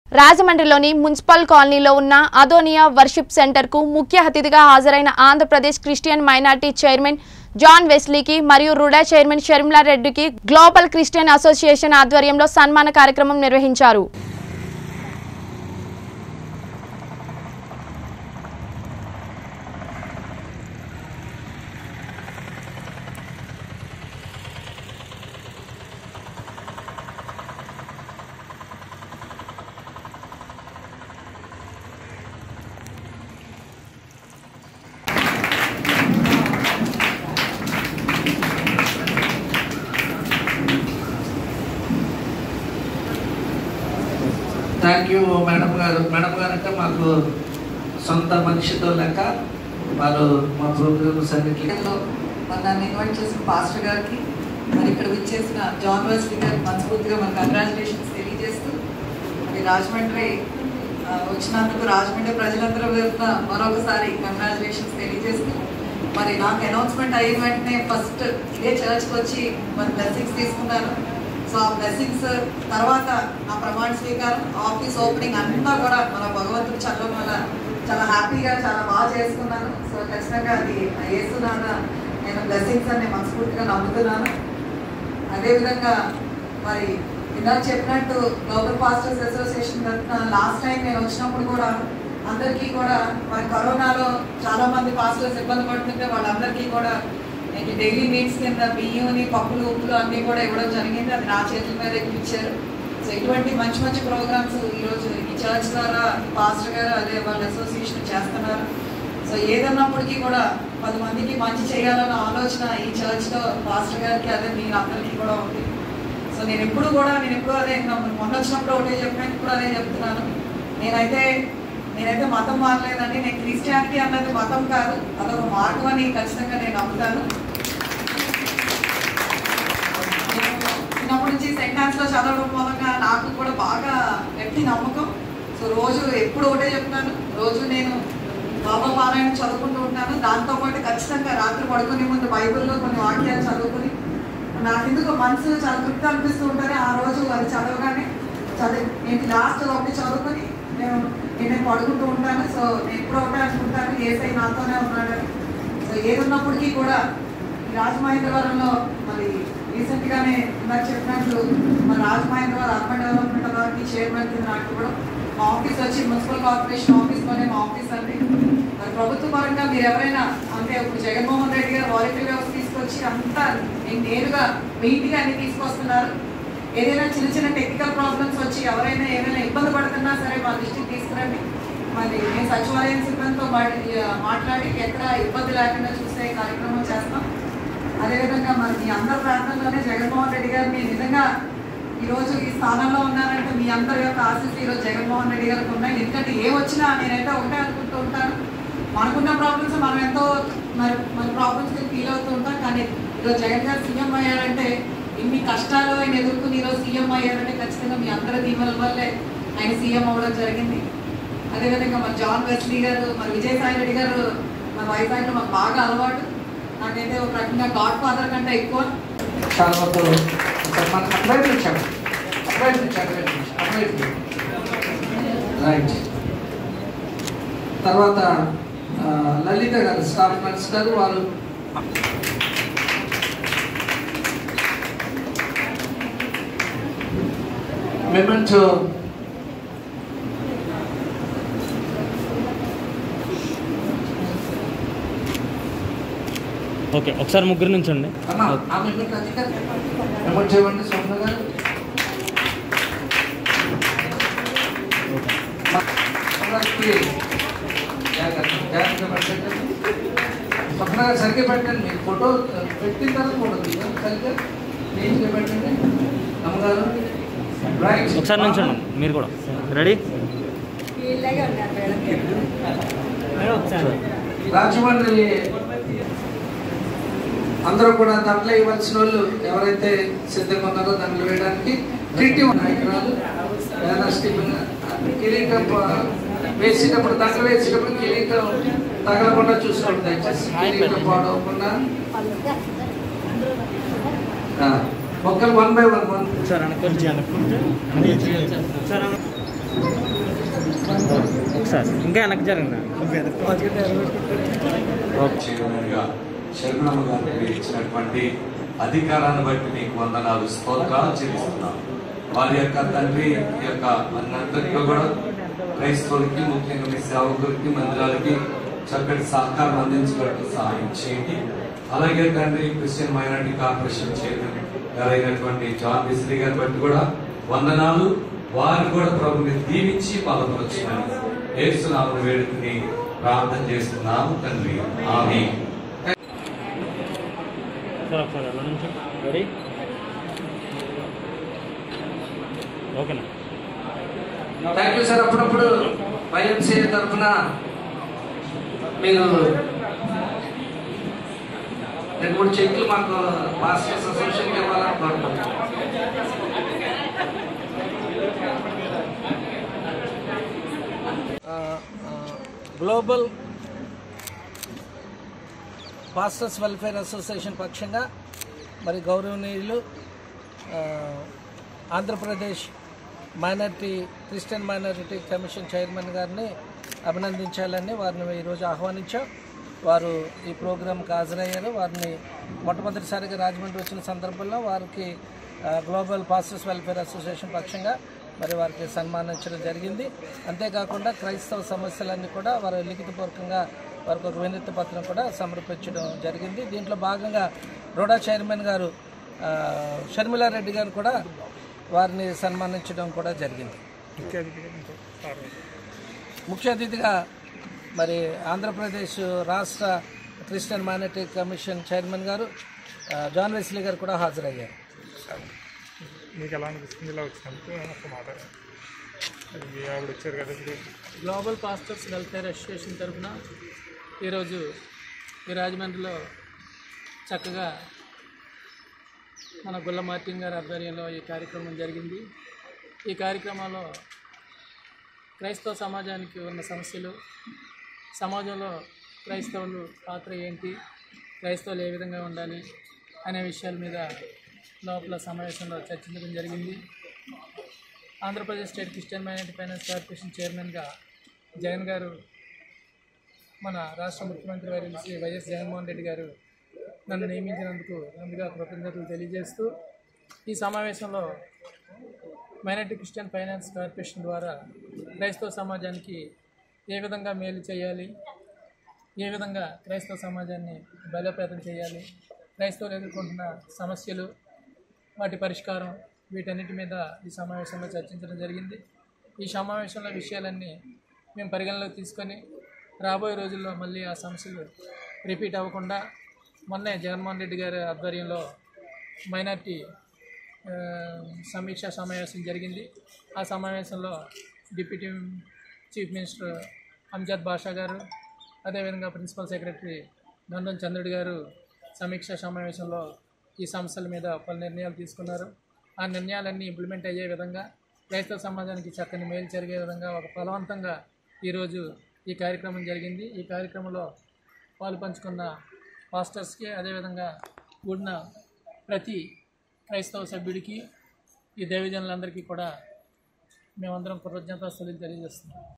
రాజమండ్రిలోని municipal కాలనీలో ఉన్న Adonijah worship సెంటర్కు ముఖ్య అతిథిగా హాజరైన Andhra Pradesh Christian minority chairman John వెస్లీకి మరియు రుడా చైర్మన్ షర్మిలా రెడ్డికి గ్లోబల్ క్రిస్టియన్ అసోసియేషన్ ఆధ్వర్యంలో సన్మాన కార్యక్రమం నిర్వహించారు thank you madam garu madam garu అంటే మాకు సొంత మనిషితో లెక్క వారు మా ప్రోగ్రామ్స్ అన్నిటికీ లో మరి నన్ను ఇన్వైట్ చేసిన పాస్టర్ గారికి మరి ఇక్కడ విచ్చేసిన జాన్ వెస్లీ గారికి మనస్ఫూర్తిగా మన కంగ్రాచులేషన్స్ తెలియజేస్తూ మరి రాజమండ్రి ఆ, వచ్చినందుకు రాజమండ్రి ప్రజలందరూ తరఫున మరొకసారి కంగ్రాచులేషన్స్ తెలియజేస్తూ మరి నాకు అనౌన్స్మెంట్ అయిన వెంటనే ఫస్ట్ ఇదే చర్చ్కి వచ్చి మరి బ్లెస్సింగ్స్ తీసుకున్నాను సో ఆ బ్లెస్సింగ్స్ తర్వాత నా ప్రమాణ స్వీకారం ఆఫీస్ ఓపెనింగ్ అంతా కూడా మన భగవంతుడు చల్లడం వల్ల చాలా హ్యాపీగా చాలా బాగా చేసుకున్నాను సో ఖచ్చితంగా అది వేస్తున్నాన నేను బ్లెస్సింగ్స్ అని మనస్ఫూర్తిగా నమ్ముతున్నాను అదేవిధంగా మరి ఇందాక చెప్పినట్టు గ్లోబల్ పాస్టర్స్ అసోసియేషన్ తరఫున లాస్ట్ టైం నేను వచ్చినప్పుడు కూడా అందరికీ కూడా మరి కరోనాలో చాలా మంది పాస్టర్స్ ఇబ్బంది పడుతుంటే వాళ్ళందరికీ కూడా నేను డైలీ నీడ్స్ కింద బియ్యంని పప్పులు ఉప్పులు అన్నీ కూడా ఇవ్వడం జరిగింది అది నా చేతుల మీద ఇచ్చారు సో ఇటువంటి మంచి మంచి ప్రోగ్రామ్స్ ఈరోజు ఈ చర్చ్ ద్వారా పాస్టర్ గారు అదే వాళ్ళ అసోసియేషన్ చేస్తున్నారు సో ఏదన్నప్పటికీ కూడా పది మందికి మంచి చేయాలన్న ఆలోచన ఈ చర్చ్లో పాస్టర్ గారికి అదే మీ అందరికీ కూడా ఉంది సో నేను ఎప్పుడు కూడా నేను ఎప్పుడు అదే నా- మొన్న వచ్చినప్పుడు ఒకటే చెప్పాను ఇప్పుడు అదే చెప్తున్నాను నేనైతే నేనైతే మతం మారలేదండి నేను క్రిస్టియానిటీ అన్నది మతం కాదు అదొక మార్గం అని ఖచ్చితంగా నేను నమ్ముతాను నేను చిన్నప్పటి నుంచి సెంటాన్స్ లో చదవడం మూలంగా నాకు కూడా బాగా గట్టి నమ్మకం సో రోజు ఎప్పుడు ఒకటే చెప్తాను రోజు నేను బాబా పారాయణ చదువుకుంటూ ఉంటాను దాంతో పాటు ఖచ్చితంగా రాత్రి పడుకునే ముందు బైబిల్లో కొన్ని వాక్యాలు చదువుకుని నాకు ఎందుకు మనసు చాలా తృప్తి అనిపిస్తూ ఉంటుంది ఆ రోజు అది చదవగానే చదివి నేను లాస్ట్ ఒకటి చదువుకొని నేను నేను పడుకుంటూ ఉంటాను సో నేను ఎప్పుడు ఒకటే అనుకుంటాను ఏసై నాతోనే ఉన్నాడని సో ఏది ఉన్నప్పటికీ కూడా ఈ రాజమహేంద్రవరంలో మరి రీసెంట్ గానే ఇందాక చెప్పినట్లు మరి Rajamahendravaram urban development authority chairman కింద నాకు కూడా మా ఆఫీస్ వచ్చి మున్సిపల్ కార్పొరేషన్ ఆఫీస్ లోనే మా ఆఫీస్ అండి మరి ప్రభుత్వ పరంగా మీరు ఎవరైనా అంటే ఇప్పుడు జగన్మోహన్ రెడ్డి గారు వాలంటరీ వ్యవస్థ తీసుకొచ్చి అంతా నేను నేరుగా మీ ఇంటికి అన్ని తీసుకొస్తున్నారు ఏదైనా చిన్న చిన్న టెక్నికల్ ప్రాబ్లమ్స్ వచ్చి ఎవరైనా ఏమైనా ఇబ్బంది పడుతున్నా సరే మా దృష్టికి తీసుకురండి మరి నేను సచివాలయం సిబ్బందితో మాట్లాడి మాట్లాడి ఎక్కడ ఇబ్బంది లేకుండా చూసే కార్యక్రమం చేస్తాం అదేవిధంగా మరి మీ అందరి ప్రాంతంలోనే జగన్మోహన్ రెడ్డి గారిని నిజంగా ఈ రోజు ఈ స్థానంలో ఉన్నారంటే మీ అందరి యొక్క ఆశీస్సు ఈరోజు జగన్మోహన్ రెడ్డి గారికి ఉన్నాయి ఎందుకంటే ఏ వచ్చినా నేనైతే ఒకటే అనుకుంటూ ఉంటాను మనకున్న ప్రాబ్లమ్స్ మనం ఎంతో మరి మన ప్రాబ్లమ్స్ ఫీల్ అవుతూ ఉంటాం కానీ ఈరోజు జగన్ గారు సీఎం అయ్యారంటే ఇన్ని కష్టాలు ఆయన ఎదుర్కొని ఈరోజు సీఎం అయ్యారంటే ఖచ్చితంగా మీ అందరి దీవెనల వల్లే ఆయన సీఎం అవ్వడం జరిగింది అదేవిధంగా మరి జాన్ వెస్లీ గారు మరి విజయసాయి రెడ్డి గారు మన వైజాగ్లో మాకు బాగా అలవాటు నాకైతే ఒక రకంగా గాడ్ ఫాదర్ కంటే ఎక్కువ చాలా వరకు మన అటువైపు ఇచ్చాము అటువైపు నుంచి అటువైపు నుంచి అటువైపు రైట్ తర్వాత ఆ, లలిత గారు స్టాఫ్ నర్స్ గారు వారు మెమెంటో ఓకే ఒకసారి ముగ్గురు నుంచి ఉండి అమ్మా ఆ మెమెంటో అధికారి మెమెంటో ఇవ్వండి స్వప్న గారు అందరికీ జాగ్రత్త జాగ్రత్తగా పెట్టండి స్వప్న గారు సరిగ్గా పెట్టండి మీరు ఫోటో పెట్టిన తర్వాత ఫోటో తీయాలి సరిగ్గా నీట్గా పెట్టండి అమ్మగారు రైట్ ఒకసారి నుంచి ఉండండి మీరు కూడా రెడీ రాజమండ్రి అందరూ కూడా దండలు ఇవ్వాల్సిన వాళ్ళు ఎవరైతే సిద్ధంగా ఉన్నారో దండలు వేయడానికి టీటీ నాయకురాలు వేద స్టీఫెన్ కిరీటం ప- వేసేటప్పుడు దండలు వేసేటప్పుడు కిరీటం తగలకుండా చూసుకోండి దయచేసి కిరీటం పాడవకుండా ఆ, ఒక్కరు one by one one sir అనుకోండి సార్ సార్ ఇంకా వెనక్కి జరిగిందా చైర్మన్గా శరణమ్మ గారికి మీరు ఇచ్చినటువంటి అధికారాన్ని బట్టి మీకు వందనాలు స్తోత్రాలు చెల్లిస్తున్నాం వారి యొక్క తండ్రి ఈ యొక్క మనందరికీ కూడా క్రైస్తవులకి ముఖ్యంగా మీ సేవకులకి మందిరాలకి చక్కటి సహకారం అందించడానికి సహాయం చేయండి అలాగే తండ్రి క్రిస్టియన్ మైనారిటీ కార్పొరేషన్ చైర్మన్ గారైనటువంటి జాన్ బిస్రీ గారి బట్టి కూడా వందనాలు వారు కూడా ప్రభుని దీవించి బలపరచుకొని ఏసునామను వేడుకుని ప్రార్థన చేస్తున్నాము తండ్రి ఆమె సార్ ఒకసారి ఎలా నుంచి రెడీ ఓకేనా థ్యాంక్ యూ సార్ అప్పుడప్పుడు వైఎంసీ తరఫున మీరు రెండు మూడు చెక్లు మాకు మాస్టర్స్ అసోసియేషన్కి ఇవ్వాలని కోరుకుంటున్నాం గ్లోబల్ పాస్టర్స్ వెల్ఫేర్ అసోసియేషన్ పక్షంగా మరి గౌరవనీయులు ఆ, Andhra Pradesh minority Christian minority commission chairman గారిని అభినందించాలని వారిని ఈరోజు ఆహ్వానించాం వారు ఈ ప్రోగ్రాంకి హాజరయ్యారు వారిని మొట్టమొదటిసారిగా రాజమండ్రి వచ్చిన సందర్భంలో వారికి ఆ, గ్లోబల్ పాస్టర్స్ వెల్ఫేర్ అసోసియేషన్ పక్షంగా మరి వారికి సన్మానించడం జరిగింది అంతేకాకుండా క్రైస్తవ సమస్యలన్నీ కూడా వారు లిఖితపూర్వకంగా వారికి ఒక వినతి పత్రం కూడా సమర్పించడం జరిగింది దీంట్లో భాగంగా రోడా చైర్మన్ గారు ఆ, షర్మిలారెడ్డి గారు కూడా వారిని సన్మానించడం కూడా జరిగింది ముఖ్య అతిథిగా మరి ఆంధ్రప్రదేశ్ రాష్ట్ర క్రిస్టియన్ మైనార్టీ కమిషన్ చైర్మన్ గారు ఆ, జాన్ వెస్లీ గారు కూడా హాజరయ్యారు మీకు ఎలా అనిపిస్తుంది ఇలా వచ్చినందుకు ఒక మాట అది ఆవిడ వచ్చారు కదా ఇప్పుడు గ్లోబల్ పాస్టర్స్ వెల్ఫేర్ అసోసియేషన్ తరఫున ఈరోజు ఈ రాజమండ్రిలో చక్కగా మన గుల్ల మార్టిన్ గారి ఆధ్వర్యంలో ఈ కార్యక్రమం జరిగింది ఈ కార్యక్రమంలో క్రైస్తవ సమాజానికి ఉన్న సమస్యలు సమాజంలో క్రైస్తవులు పాత్ర ఏంటి క్రైస్తవులు ఏ విధంగా ఉండాలి అనే విషయాల మీద లోపల సమావేశంలో చర్చించడం జరిగింది Andhra Pradesh state Christian minority finance corporation చైర్మన్గా జగన్ గారు మన రాష్ట్ర ముఖ్యమంత్రి వారి శ్రీ వైఎస్ జగన్మోహన్ రెడ్డి గారు నన్ను నియమించినందుకు ముందుగా కృతజ్ఞతలు తెలియజేస్తూ ఈ సమావేశంలో మైనారిటీ క్రిస్టియన్ ఫైనాన్స్ కార్పొరేషన్ ద్వారా క్రైస్తవ సమాజానికి ఏ విధంగా మేలు చేయాలి ఏ విధంగా క్రైస్తవ సమాజాన్ని బలోపేతం చేయాలి క్రైస్తవులు ఎదుర్కొంటున్న సమస్యలు వాటి పరిష్కారం వీటన్నిటి మీద ఈ సమావేశంలో చర్చించడం జరిగింది ఈ సమావేశంలో విషయాలన్నీ మేము పరిగణలోకి తీసుకొని రాబోయే రోజుల్లో మళ్ళీ ఆ సమస్యలు రిపీట్ అవ్వకుండా మొన్నే జగన్మోహన్ రెడ్డి గారి ఆధ్వర్యంలో మైనార్టీ ఆ, సమీక్ష సమావేశం జరిగింది ఆ సమావేశంలో deputy chief minister Amjad Basha garu అదేవిధంగా ప్రిన్సిపల్ సెక్రటరీ నందన్ చంద్రుడి గారు సమీక్ష సమావేశంలో ఈ సమస్యల మీద పలు నిర్ణయాలు తీసుకున్నారు ఆ నిర్ణయాలన్నీ ఇంప్లిమెంట్ అయ్యే విధంగా క్రైస్తవ సమాజానికి చక్కని మేలు జరిగే విధంగా ఒక ఫలవంతంగా ఈరోజు ఈ కార్యక్రమం జరిగింది ఈ కార్యక్రమంలో పాలు పంచుకున్న పాస్టర్స్కి అదేవిధంగా కూడిన ప్రతి క్రైస్తవ సభ్యుడికి ఈ దేవజనులందరికీ కూడా మేమందరం కృతజ్ఞతాస్తులు తెలియజేస్తున్నాం